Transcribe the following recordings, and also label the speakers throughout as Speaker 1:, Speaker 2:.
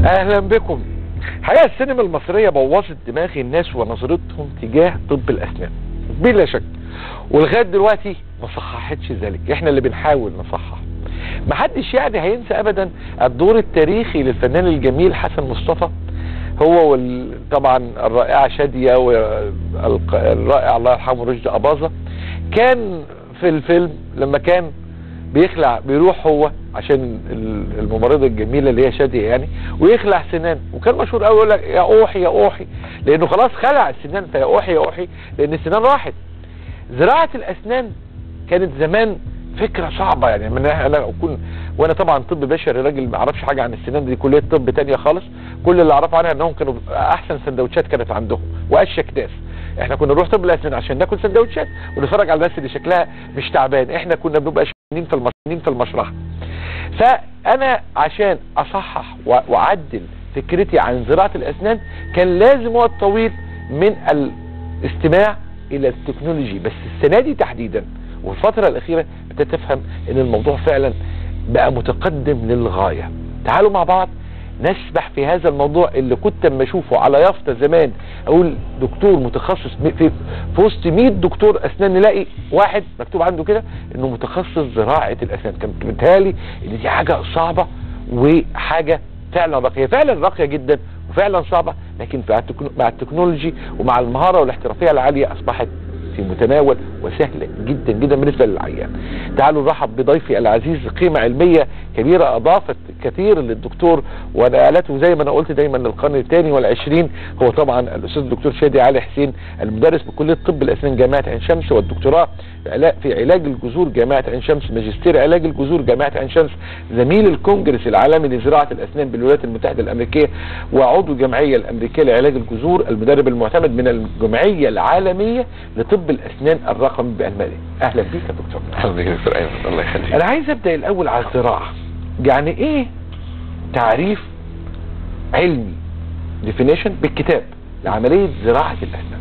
Speaker 1: اهلا بكم حقيقة السينما المصرية بوظت دماغ الناس ونظرتهم تجاه طب الاسنان بلا شك ولغاية دلوقتي ما صححتش ذلك احنا اللي بنحاول نصحح محدش يعني هينسى ابدا الدور التاريخي للفنان الجميل حسن مصطفى هو وال... طبعا الرائعة شادية والرائع الله يرحمه رشدي أباظة كان في الفيلم لما كان بيخلع بيروح هو عشان ال- الممرضة الجميلة اللي هي شادية يعني ويخلع سنان وكان مشهور قوي يقول لك يا اوحي يا اوحي لانه خلاص خلع السنان فيا اوحي يا اوحي لان السنان راحت زراعة الاسنان كانت زمان فكرة صعبة يعني من انا اكون وانا طبعا طب بشري راجل ما اعرفش حاجة عن السنان دي كلية طب تانية خالص كل اللي اعرفه عنها انهم كانوا احسن سندوتشات كانت عندهم واشك ناس احنا كنا نروح طب الاسنان عشان ناكل سندوتشات ونتفرج على الناس اللي شكلها مش تعبان احنا كنا بنبقى شايفين في المشرحين في المشرحة فانا عشان اصحح و- واعدل فكرتي عن زراعة الاسنان كان لازم وقت طويل من الاستماع الى التكنولوجي بس السنة دي تحديدا والفترة الاخيرة ابتديت تفهم ان الموضوع فعلا بقى متقدم للغاية تعالوا مع بعض نسبح في هذا الموضوع اللي كنت اما اشوفه على يافطة زمان اقول دكتور متخصص م- في, في وسط 100 دكتور اسنان نلاقي واحد مكتوب عنده كده انه متخصص زراعة الاسنان كان متهيألي ان دي حاجة صعبة وحاجة فعلا راقية فعلا راقية جدا وفعلا صعبة لكن مع التكنو- مع التكنولوجي ومع المهارة والاحترافية العالية اصبحت في متناول وسهل جدا جدا بالنسبة للعيان تعالوا نرحب بضيفي العزيز قيمة علمية كبيرة اضافت كثير للدكتور ونقلته زي ما انا قلت دايما للقرن الثاني والعشرين هو طبعا الاستاذ الدكتور شادي علي حسين المدرس بكلية طب الاسنان جامعة عين شمس والدكتوراه في علا- في علاج الجذور جامعة عين شمس ماجستير علاج الجذور جامعة عين شمس زميل الكونجرس العالمي لزراعة الاسنان بالولايات المتحدة الامريكية وعضو الجمعية الامريكية لعلاج الجذور المدرب المعتمد من الجمعية العالمية لطب الاسنان الرقمي بالمالي اهلا بيك يا دكتور
Speaker 2: اهلا بك يا دكتور ايمن الله يخليك
Speaker 1: انا عايز ابدا الاول على الزراعه يعني ايه تعريف علمي definition بالكتاب لعمليه زراعه الاسنان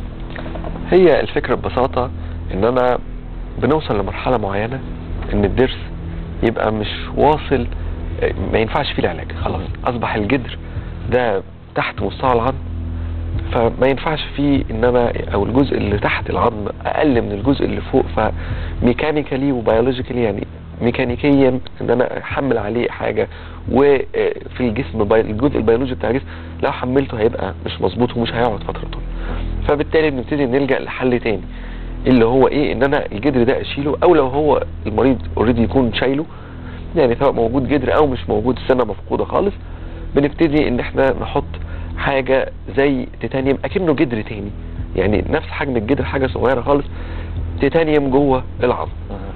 Speaker 2: هي الفكره ببساطه ان انا بنوصل لمرحله معينه ان الضرس يبقى مش واصل آه، ما ينفعش فيه العلاج خلاص اصبح الجدر ده تحت مستوى العظم فما ينفعش فيه ان انا او الجزء اللي تحت العظم اقل من الجزء اللي فوق فميكانيكالي وبيولوجيكالي يعني ميكانيكيا ان انا احمل عليه حاجه وفي الجسم بي- الجزء البيولوجي بتاع الجسم لو حملته هيبقى مش مظبوط ومش هيقعد فتره طويله فبالتالي بنبتدي نلجا لحل تاني اللي هو ايه ان انا الجدر ده اشيله او لو هو المريض اوريدي يكون شايله يعني سواء موجود جدر او مش موجود السنه مفقوده خالص بنبتدي ان احنا نحط حاجه زي تيتانيوم اكنه جدر تاني يعني نفس حجم الجدر حاجه صغيره خالص تيتانيوم جوه العظم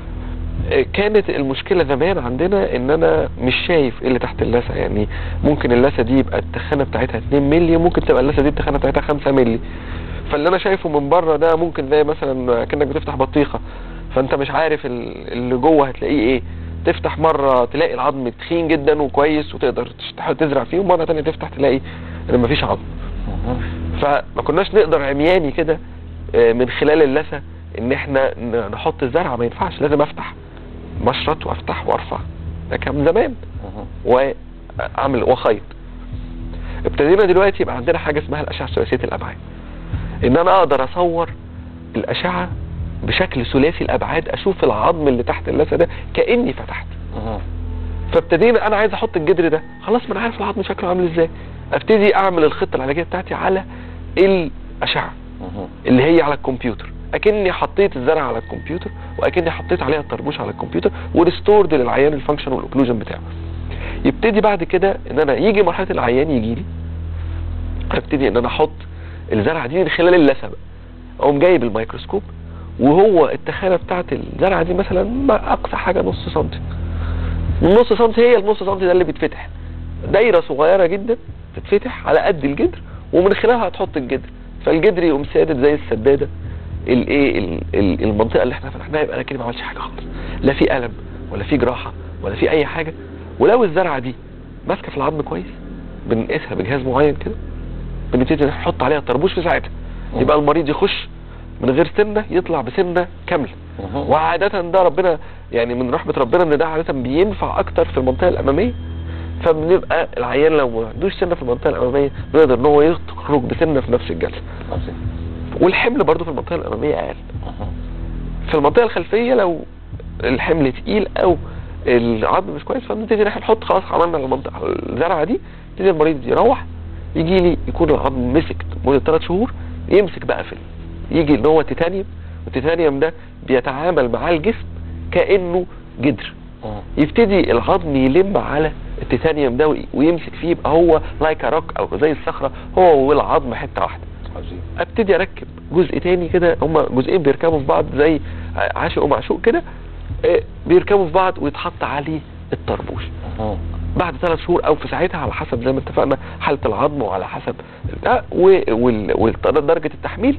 Speaker 2: آه، كانت المشكلة زمان عندنا ان انا مش شايف ايه اللي تحت اللثة يعني ممكن اللثة دي يبقى التخانة بتاعتها 2 مللي وممكن تبقى اللثة دي التخانة بتاعتها 5 مللي فاللي انا شايفه من بره ده ممكن زي مثلا كأنك بتفتح بطيخة فانت مش عارف ال- اللي جوه هتلاقيه ايه تفتح مرة تلاقي العظم تخين جدا وكويس وتقدر تشتح- تزرع فيه ومرة تانية تفتح تلاقي ان مفيش عظم فما كناش نقدر عمياني كده آه، من خلال اللثة ان احنا ن- نحط الزرع ما ينفعش لازم افتح مشرط وافتح وارفع ده كان زمان واعمل وخيط ابتدينا دلوقتي يبقى عندنا حاجه اسمها الاشعه ثلاثيه الابعاد ان انا اقدر اصور الاشعه بشكل ثلاثي الابعاد اشوف العظم اللي تحت اللثه ده كاني فتحت فابتدينا انا عايز احط الجدر ده خلاص ما انا عارف العظم شكله عامل ازاي ابتدي اعمل الخطه العلاجيه بتاعتي على الاشعه اللي هي على الكمبيوتر اكني حطيت الزرع على الكمبيوتر واكني حطيت عليها الطربوش على الكمبيوتر وريستورد للعيان الفانكشن والاوكلوجن بتاعه يبتدي بعد كده ان انا يجي مرحله العيان يجي لي ابتدي ان انا احط الزرعه دي من خلال اللثه بقى اقوم جايب الميكروسكوب وهو التخانه بتاعت الزرعه دي مثلا ما اقصى حاجه نص سنتي النص سنتي هي النص سنتي ده اللي بيتفتح دايره صغيره جدا تتفتح على قد الجدر ومن خلالها هتحط الجدر فالجدر يقوم سادد زي السداده الايه ال- ال- المنطقه اللي احنا فتحناها يبقى انا كده ما عملتش حاجه خالص لا في الم ولا في جراحه ولا في اي حاجه ولو الزرعه دي ماسكه في العظم كويس بنقيسها بجهاز معين كده بنبتدي نحط عليها طربوش في ساعتها يبقى المريض يخش من غير سنه يطلع بسنه كامله وعادة ده ربنا يعني من رحمة ربنا ان ده عادة بينفع اكتر في المنطقة الامامية فبنبقى العيان لو ما عندوش سنه في المنطقه الاماميه بيقدر ان هو يخرج بسنه في نفس الجلسه
Speaker 1: عظيم
Speaker 2: والحمل برضو في المنطقه الاماميه اقل في المنطقه الخلفيه لو الحمل تقيل او العظم مش كويس فبنبتدي ان احنا نحط خلاص عملنا المنطقه الزرعه دي يبتدي المريض يروح يجي لي يكون العظم مسك مده ثلاث شهور يمسك بقى في ال- يجي ان هو تيتانيوم والتيتانيوم ده بيتعامل مع الجسم كانه جدر يبتدي العظم يلم على التيتانيوم ده وي- ويمسك فيه يبقى هو لايك روك او زي الصخره هو والعظم حته واحده
Speaker 1: عظيم
Speaker 2: ابتدي اركب جزء تاني كده هما جزئين بيركبوا في بعض زي عاشق ومعشوق كده آه، بيركبوا في بعض ويتحط عليه الطربوش بعد ثلاث شهور او في ساعتها على حسب زي ما اتفقنا حاله العظم وعلى حسب ده ودرجه التحميل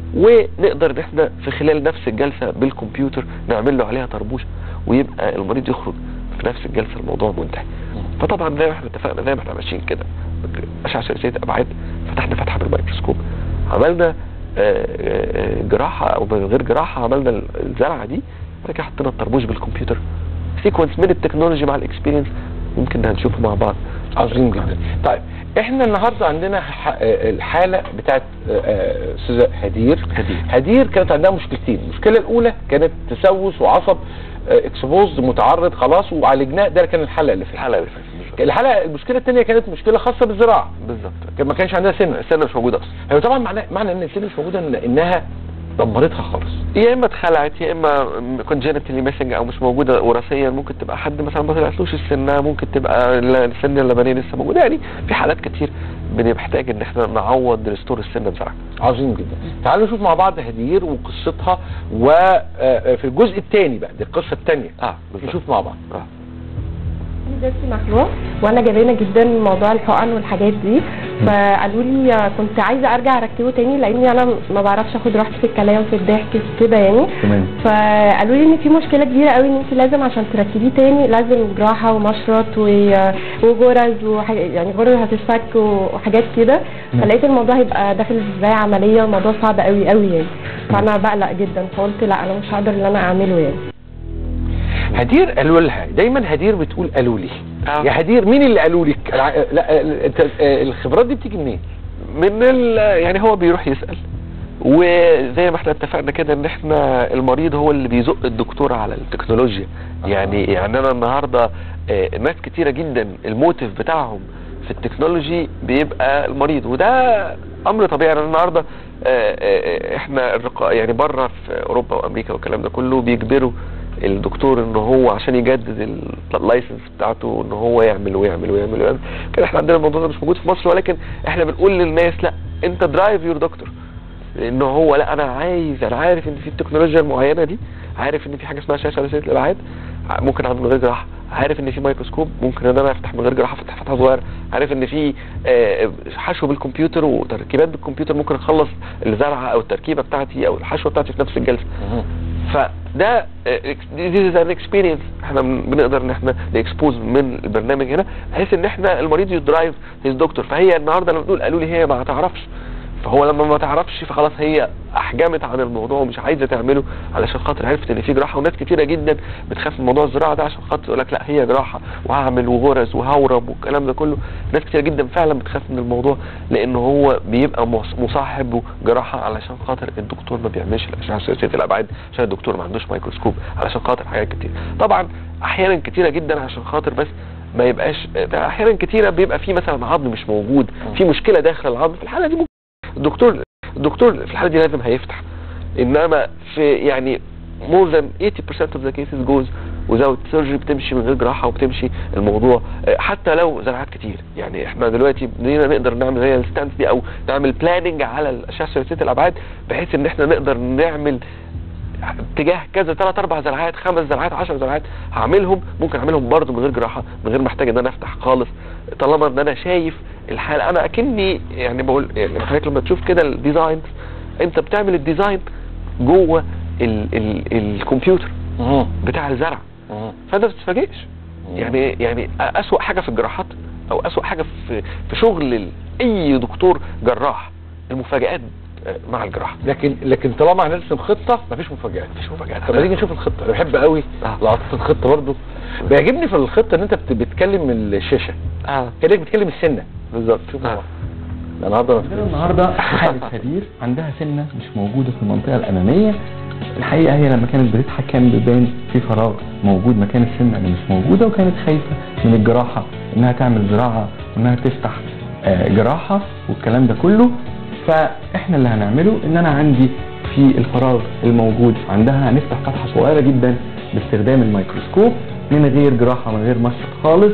Speaker 2: ونقدر ان احنا في خلال نفس الجلسه بالكمبيوتر نعمل له عليها طربوش ويبقى المريض يخرج في نفس الجلسه الموضوع منتهي فطبعا زي ما احنا اتفقنا زي ما احنا ماشيين كده اشعه ثلاثيه ابعاد فتحنا فتحه بالميكروسكوب عملنا آه، آه، جراحه او من غير جراحه عملنا الزرعه دي بعد كده حطينا الطربوش بالكمبيوتر سيكونس من التكنولوجي مع الاكسبيرينس ممكن هنشوفه مع بعض
Speaker 1: عظيم جدا طيب احنا النهارده عندنا ح- آه، الحاله بتاعت آه، آه، استاذه هدير
Speaker 2: هدير.
Speaker 1: هدير كانت عندها مشكلتين المشكله الاولى كانت تسوس وعصب اكسبوز متعرض خلاص وعالجناه ده كان الحلقه اللي فاتت
Speaker 2: الحلقه اللي فاتت
Speaker 1: الحلقه المشكله الثانيه كانت مشكله خاصه بالزراعه
Speaker 2: بالظبط
Speaker 1: كان ما كانش عندها سن
Speaker 2: السنه مش موجوده اصلا
Speaker 1: هي طبعا معنى معنى ان السن مش موجوده إن انها دمرتها خالص
Speaker 2: يا اما اتخلعت يا اما كونجنتالي ميسنج او مش موجوده وراثيا ممكن تبقى حد مثلا ما طلعتلوش السنه ممكن تبقى ال- السن اللبنيه لسه موجوده يعني في حالات كتير بنحتاج ان احنا نعوض ريستور السن بتاعها
Speaker 1: عظيم جدا تعالوا نشوف مع بعض هدير وقصتها وفي الجزء الثاني بقى دي القصه الثانيه
Speaker 2: اه بالظبط
Speaker 1: نشوف مع بعض
Speaker 2: اه
Speaker 3: درسي مخلوع وانا جبانه جدا موضوع الحقن والحاجات دي فقالوا لي كنت عايزه ارجع اركبه تاني لاني انا ما بعرفش اخد راحتي في الكلام في الضحك في كده يعني
Speaker 1: تمام
Speaker 3: فقالوا لي ان في مشكله كبيره قوي ان انت لازم عشان تركبيه تاني لازم جراحه ومشرط و- وجرز وحاجة يعني غرز هتتفك وحاجات كده فلقيت الموضوع هيبقى داخل زي عمليه الموضوع صعب قوي قوي يعني فانا بقلق جدا فقلت لا انا مش هقدر ان انا اعمله يعني
Speaker 1: هدير قالوا لها دايما هدير بتقول قالوا لي
Speaker 2: آه.
Speaker 1: يا هدير مين اللي قالوا لك الع- لا انت الخبرات دي بتيجي منين
Speaker 2: من ال يعني هو بيروح يسال وزي ما احنا اتفقنا كده ان احنا المريض هو اللي بيزق الدكتور على التكنولوجيا يعني يعني انا النهارده آه، ناس كتيره جدا الموتيف بتاعهم في التكنولوجي بيبقى المريض وده امر طبيعي انا النهارده آه، آه، احنا الرقا يعني بره في اوروبا وامريكا والكلام ده كله بيجبروا الدكتور ان هو عشان يجدد اللايسنس بتاعته ان هو يعمل ويعمل ويعمل ويعمل كده احنا عندنا الموضوع ده مش موجود في مصر ولكن احنا بنقول للناس لا انت درايف يور دكتور ان هو لا انا عايز انا عارف ان في التكنولوجيا المعينه دي عارف ان في حاجه اسمها شاشه ثلاثيه الابعاد ع- ممكن اعمل من غير جراحه عارف ان في مايكروسكوب ممكن ان انا افتح من غير جراحه افتح فتحه صغيره عارف ان في آه، حشو بالكمبيوتر وتركيبات بالكمبيوتر ممكن اخلص الزرعه او التركيبه بتاعتي او الحشوه بتاعتي في نفس الجلسه فده دي از ان اكسبيرينس احنا بن- بنقدر ان احنا نكسبوز من البرنامج هنا بحيث ان احنا المريض يدرايف هيز دكتور فهي النهارده لما بنقول قالوا لي هي ما تعرفش فهو لما ما تعرفش فخلاص هي احجمت عن الموضوع ومش عايزه تعمله علشان خاطر عرفت ان في جراحه وناس كتيره جدا بتخاف من موضوع الزراعه ده عشان خاطر يقول لك لا هي جراحه وهعمل وغرز وهورم والكلام ده كله ناس كتيره جدا فعلا بتخاف من الموضوع لان هو بيبقى مص- مصاحبه جراحه علشان خاطر الدكتور ما بيعملش الاشعه ثلاثيه الابعاد عشان الدكتور ما عندوش مايكروسكوب علشان خاطر حاجات كتير طبعا احيانا كتيره جدا عشان خاطر بس ما يبقاش ده احيانا كتيره بيبقى في مثلا عظم مش موجود في مشكله داخل العظم في الحاله دي ممكن الدكتور الدكتور في الحاله دي لازم هيفتح انما في يعني more than 80% of the cases goes without surgery بتمشي من غير جراحه وبتمشي الموضوع آه، حتى لو زراعات كتير يعني احنا دلوقتي بدينا نقدر نعمل زي الستانس دي او نعمل بلاننج على الاشعه ثلاثيه الابعاد بحيث ان احنا نقدر نعمل اتجاه كذا ثلاث اربع زراعات خمس زراعات 10 زراعات هعملهم ممكن اعملهم برضه من غير جراحه من غير ما احتاج ان انا افتح خالص طالما ان انا شايف الحاله انا اكني يعني بقول يعني حضرتك لما تشوف كده الديزاين انت بتعمل الديزاين جوه ال ال الكمبيوتر بتاع الزرع فانت ما بتتفاجئش يعني يعني اسوأ حاجه في الجراحات او اسوأ حاجه في في شغل ال- اي دكتور جراح المفاجآت آه، مع الجراحه
Speaker 1: لكن لكن طالما هنرسم خطه مفيش مفاجآت
Speaker 2: مفيش مفاجآت
Speaker 1: طب ما تيجي نشوف الخطه انا بحب قوي
Speaker 2: آه.
Speaker 1: لقطات الخطه برضو بيعجبني في الخطه ان انت بت- بتكلم الشاشه
Speaker 2: اه
Speaker 1: كانك بتكلم السنه
Speaker 2: بالظبط آه.
Speaker 1: النهارده
Speaker 4: عندنا النهارده حاله هدير عندها سنه مش موجوده في المنطقه الاماميه الحقيقه هي لما كانت بتضحك كان بيبان في فراغ موجود مكان السنه اللي مش موجوده وكانت خايفه من الجراحه انها تعمل زراعه وانها تفتح آه، جراحه والكلام ده كله فاحنا اللي هنعمله ان انا عندي في الفراغ الموجود عندها هنفتح فتحه صغيره جدا باستخدام الميكروسكوب من غير جراحه من غير مشرط خالص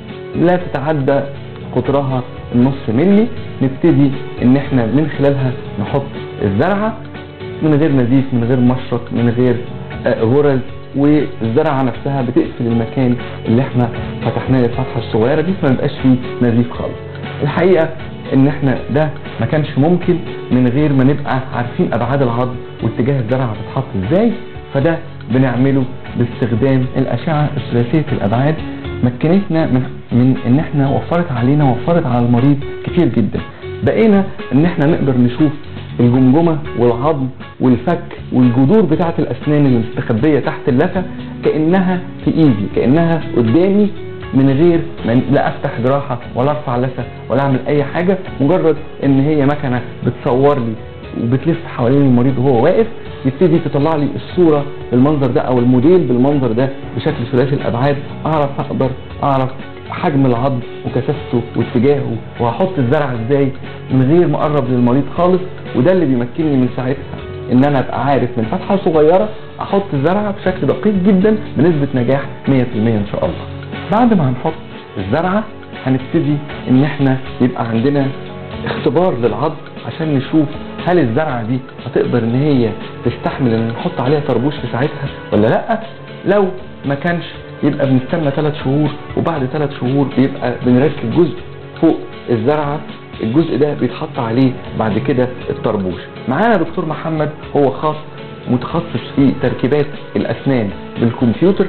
Speaker 4: لا تتعدى قطرها النص ملي نبتدي ان احنا من خلالها نحط الزرعه من غير نزيف من غير مشرط من غير آه، غرز والزرعه نفسها بتقفل المكان اللي احنا فتحناه الفتحه الصغيره دي فما يبقاش فيه نزيف خالص الحقيقه ان احنا ده ما كانش ممكن من غير ما نبقى عارفين ابعاد العظم واتجاه الزرعه هتتحط ازاي فده بنعمله باستخدام الاشعه الثلاثيه الابعاد مكنتنا من من ان احنا وفرت علينا وفرت على المريض كتير جدا بقينا ان احنا نقدر نشوف الجمجمه والعظم والفك والجذور بتاعه الاسنان اللي مستخبيه تحت اللثه كانها في ايدي كانها قدامي من غير ما لا افتح جراحه ولا ارفع لثه ولا اعمل اي حاجه مجرد ان هي مكنه بتصور لي وبتلف حوالين المريض وهو واقف يبتدي تطلع لي الصوره بالمنظر ده او الموديل بالمنظر ده بشكل ثلاثي الابعاد اعرف اقدر اعرف حجم العظم وكثافته واتجاهه وهحط الزرعه ازاي من غير ما اقرب للمريض خالص وده اللي بيمكنني من ساعتها ان انا ابقى عارف من فتحه صغيره احط الزرعه بشكل دقيق جدا بنسبه نجاح 100% ان شاء الله. بعد ما هنحط الزرعه هنبتدي ان احنا يبقى عندنا اختبار للعظم عشان نشوف هل الزرعه دي هتقدر ان هي تستحمل ان نحط عليها طربوش في ساعتها ولا لا لو ما كانش يبقى بنستنى ثلاث شهور وبعد ثلاث شهور بيبقى بنركب جزء فوق الزرعه الجزء ده بيتحط عليه بعد كده الطربوش معانا دكتور محمد هو خاص متخصص في تركيبات الاسنان بالكمبيوتر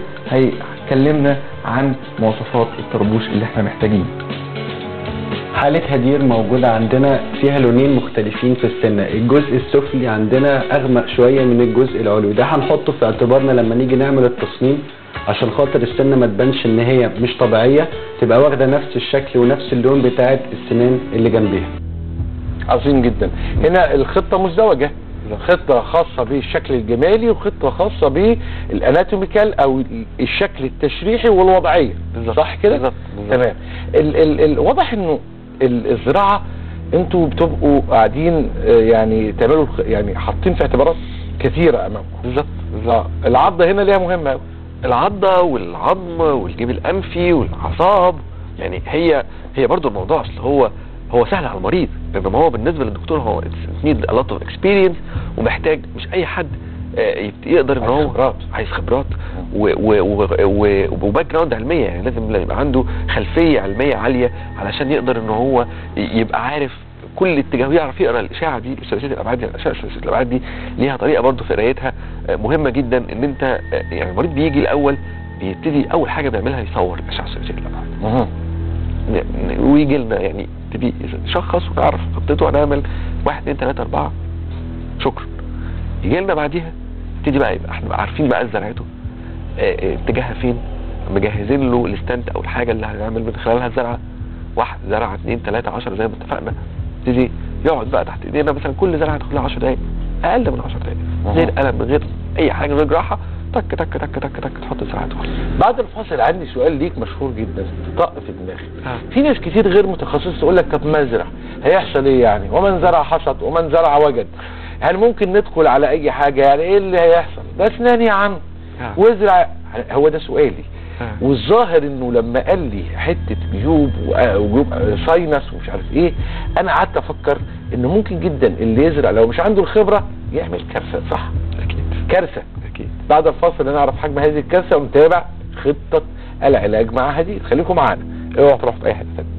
Speaker 4: هيكلمنا عن مواصفات الطربوش اللي احنا محتاجينه
Speaker 5: حالة هدير موجودة عندنا فيها لونين مختلفين في السنة الجزء السفلي عندنا أغمق شوية من الجزء العلوي ده هنحطه في اعتبارنا لما نيجي نعمل التصميم عشان خاطر السنة ما تبانش ان هي مش طبيعية تبقى واخدة نفس الشكل ونفس اللون بتاعت السنان اللي جنبيها
Speaker 1: عظيم جدا هنا الخطه مزدوجه خطه خاصه بالشكل الجمالي وخطه خاصه بالاناتوميكال او الشكل التشريحي والوضعيه
Speaker 2: بالظبط.
Speaker 1: صح كده
Speaker 2: بالظبط. بالظبط.
Speaker 1: تمام ال ال ال واضح انه ال- الزراعه انتوا بتبقوا قاعدين آه، يعني تعملوا الخ- يعني حاطين في اعتبارات كثيره امامكم
Speaker 2: بالظبط بالظبط
Speaker 1: آه، العضه هنا ليها مهمه قوي
Speaker 2: العضة والعظم والجيب الأنفي والأعصاب يعني هي هي برضو الموضوع أصل هو هو سهل على المريض انما هو بالنسبة للدكتور هو نيد a lot of experience ومحتاج مش أي حد آه، يبت- يقدر ان
Speaker 1: عايز
Speaker 2: هو
Speaker 1: خبرات.
Speaker 2: عايز خبرات و- و- و- و- وباك جراوند علميه يعني لازم يبقى عنده خلفيه علميه عاليه علشان يقدر ان هو ي- يبقى عارف كل اتجاه يعرف يقرا الاشعه دي ثلاثيه الابعاد دي الاشعه ثلاثيه الابعاد دي ليها طريقه برضه في قرايتها آه، مهمه جدا ان انت آه، يعني المريض بيجي الاول بيبتدي اول حاجه بيعملها يصور الاشعه ثلاثيه الابعاد
Speaker 1: مهم.
Speaker 2: ن- ن- ويجي لنا يعني يبتدي يشخص ونعرف خطته هنعمل واحد اثنين ثلاثه اربعه شكرا يجي لنا بعديها نبتدي بقى يبقى احنا بقى عارفين بقى زرعته آه، آه، اتجاهها فين مجهزين له الستاند او الحاجه اللي هنعمل من خلالها الزرعه واحد زرعه اثنين ثلاثه 10 زي ما اتفقنا يبتدي يقعد بقى تحت ايدينا مثلا كل زرعه تاخد لها 10 دقائق اقل من 10 دقائق من غير قلم من غير اي حاجه من غير جراحه تك تك تك تك تك تحط الزرعه تدخل
Speaker 1: بعد الفاصل عندي سؤال ليك مشهور جدا طق في دماغي
Speaker 2: آه.
Speaker 1: في ناس كتير غير متخصصه تقول لك طب ما ازرع هيحصل ايه يعني ومن زرع حصد ومن زرع وجد هل ممكن ندخل على اي حاجه يعني ايه اللي هيحصل ده اسنان يا عم
Speaker 2: آه.
Speaker 1: وازرع هو ده سؤالي
Speaker 2: آه.
Speaker 1: والظاهر انه لما قال لي حته جيوب وآ- وجيوب ساينس ومش عارف ايه انا قعدت افكر انه ممكن جدا اللي يزرع لو مش عنده الخبره يعمل كارثه صح
Speaker 2: اكيد
Speaker 1: كارثه
Speaker 2: اكيد
Speaker 1: بعد الفاصل نعرف حجم هذه الكارثه ونتابع خطه العلاج مع هدير خليكم معانا اوعوا تروحوا في اي حته تانية